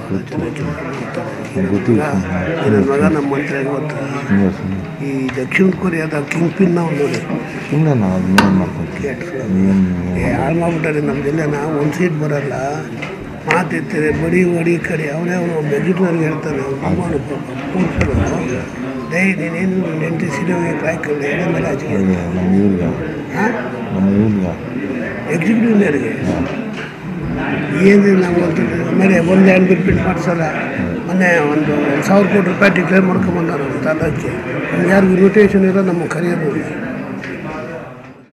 ಗೊತ್ತಿಲ್ಲ ನನ್ನ ಮಗ ನಮ್ಮ ಮಂತ್ರಿ ಗೊತ್ತಾ ಸುಮ್ಮನೆ ಸುಮ್ಮನೆ ಈ ದಕ್ಷಿಣ ಕೊರಿಯಾದ ಕಿಂಗ್ ಪಿನ್ ನಾವು ನೋಡಿ ಸುಮ್ಮನೆ ನಾವು ಅದನ್ನೇನು ಮಾಡ್ಕೊತೀವಿ ಏನು ಹಾಳು ಮಾಡ್ಬಿಟ್ಟಾರೆ ನಮ್ಮ ಜಿಲ್ಲೆನ ಒಂದು ಸೀಟ್ ಬರಲ್ಲ ಮಾತಿರ್ತಾರೆ ಬಡಿ ಹೊಡಿ ಕಡೆ ಅವನೇ ಅವನು ಒಬ್ಬ ಎಕ್ಸಿಟ್ನವ್ರಿಗೆ ಹೇಳ್ತಾನೆ ಅವ್ನು ಕೂತ್ಕೊಳ್ಳೋದು ಡೈ ನೀನೇನು ಎಂಟು ಸಿನಿಮಾಗೆ ಕಾಯ್ಕೊಂಡು ಎಡೆ ಮೇಲೆ ಹಚ್ಕೊಂಡು ನಮ್ಮ ಇವ್ರಿಗೆ ಹಾಂ ನಮ್ಮ ಇವ್ರಿಗೆ ಎಕ್ಸಿಕ್ಯೂಟಿವ್ನವ್ರಿಗೆ ಏನು ನಾವು ಒಂದು ಆಮೇಲೆ ಒಂದು ಎರಡು ಬಿಲ್ ಪ್ರಿಂಟ್ ಮಾಡಿಸಲ್ಲ ಮೊನ್ನೆ ಒಂದು ಒಂದು ಸಾವಿರ ಕೋಟಿ ರೂಪಾಯಿ ಡಿಕ್ಲೇರ್ ಮಾಡ್ಕೊಂಬಂದ ನಮ್ಮ ತಾಲೂಕಿಗೆ ಯಾರಿಗೂ ಇನ್ವಿಟೇಷನ್ ಇರೋ ನಮಗೆ ಕರೆಯೋದು ಇಲ್ಲ